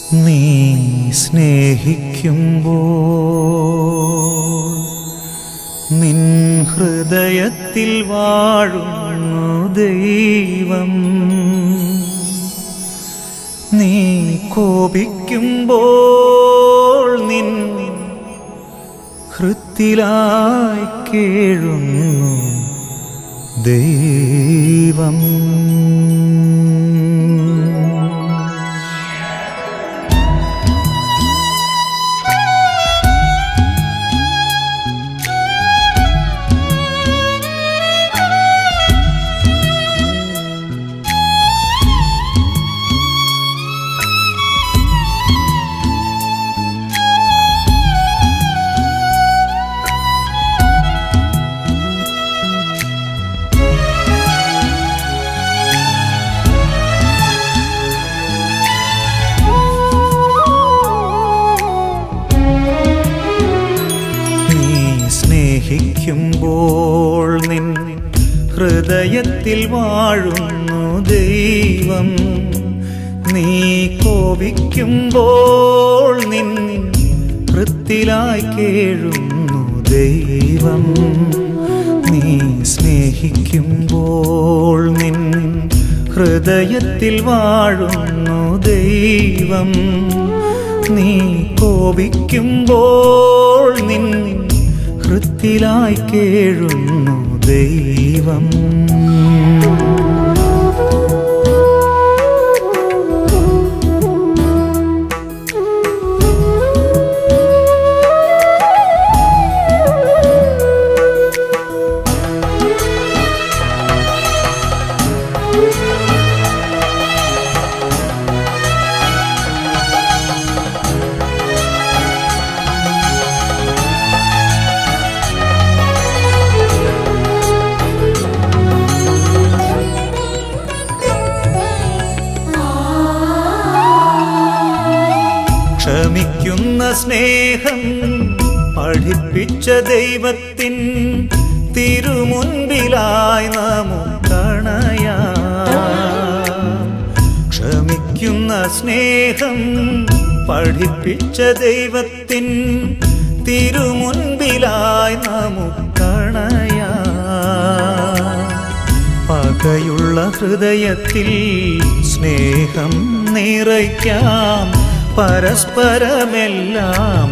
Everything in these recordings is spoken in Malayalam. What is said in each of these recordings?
നീ സ്നേഹിക്കുമ്പോൾ നിൻ ഹൃദയത്തിൽ വാഴുന്നു ദൈവം നീ കോപിക്കുമ്പോൾ നിൻ ഹൃത്തിലായി കേഴുന്നു ദൈവം നീ സ്നേഹിക്കുമ്പോൾ നിൻ ഹൃദയത്തിൽ വാഴുന്നു ദൈവം നീ കോപിക്കുമ്പോൾ നിൻ ഹൃത്തിലായി കേഴുന്നു ദൈവം നീ സ്നേഹിക്കുമ്പോൾ നിൻ ഹൃദയത്തിൽ വാഴുന്നു ദൈവം നീ കോപിക്കുമ്പോൾ നിൻ ഹൃത്തിലായി കേഴുന്നു ദൈവം ക്ഷമിക്കുന്ന സ്നേഹം പഠിപ്പിച്ച ദൈവത്തിൻ തിരുമുൻപിലായി നമുക്കണയാ ക്ഷമിക്കുന്ന സ്നേഹം പഠിപ്പിച്ച ദൈവത്തിൻ തിരുമുൻപിലായി നമുക്കണയാ പകയുള്ള ഹൃദയത്തിൽ സ്നേഹം നിറയ്ക്കാം പരസ്പരമെല്ലാം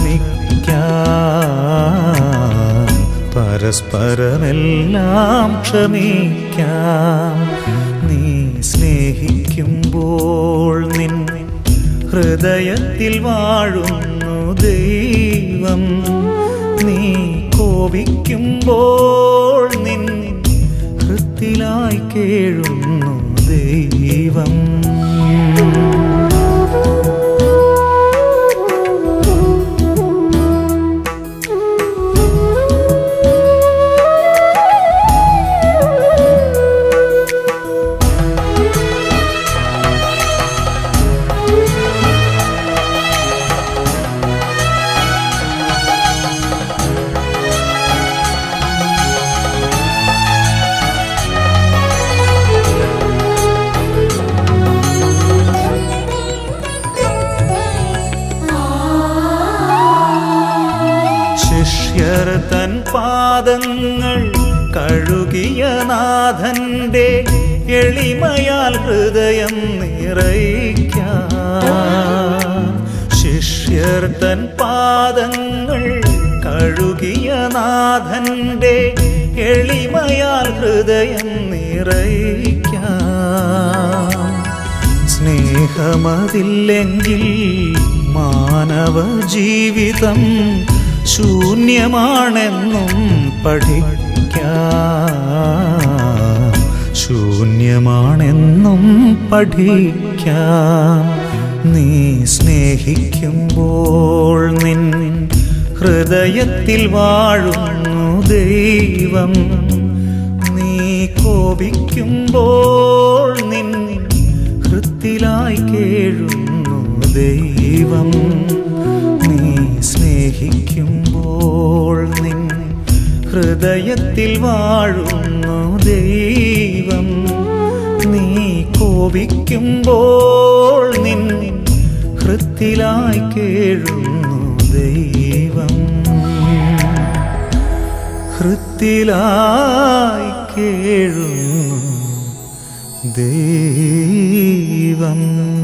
ക്ഷമിക്കാം പരസ്പരമെല്ലാം ക്ഷമിക്കാം നീ സ്നേഹിക്കുമ്പോൾ നിൻ ഹൃദയത്തിൽ വാഴുന്നു ദൈവം നീ കോപിക്കുമ്പോൾ നിൻ ഹൃത്തിലായി കേഴുന്നു ദൈവം ശിഷ്യർ തൻ പാദങ്ങൾ കഴുകിയ നാഥന്റെ എളിമയാൽ ഹൃദയം നിറയ്ക്കാം ശിഷ്യർ തൻ പാദങ്ങൾ കഴുകിയ നാഥന്റെ എളിമയാൽ ഹൃദയം നിറയ്ക്കാം സ്നേഹമതില്ലെങ്കിൽ മാനവ ജീവിതം ശൂന്യമാണെന്നും പഠിക്കാം ശൂന്യമാണെന്നും പഠിക്കാം നീ സ്നേഹിക്കുമ്പോൾ നിൻ ഹൃദയത്തിൽ വാഴുന്നു ദൈവം നീ കോപിക്കുമ്പോൾ നിൻ ഹൃത്തിലായി കേഴുന്നു ദൈവം നീ സ്നേഹിക്കുമ്പോൾ നിൻ ഹൃദയത്തിൽ വാഴുന്നു ദൈവം നീ കോപിക്കുമ്പോൾ നിൻ ഹൃത്തിലായി കേഴുന്നു ദൈവം ഹൃത്തിലായി കേഴുന്നു ദൈവം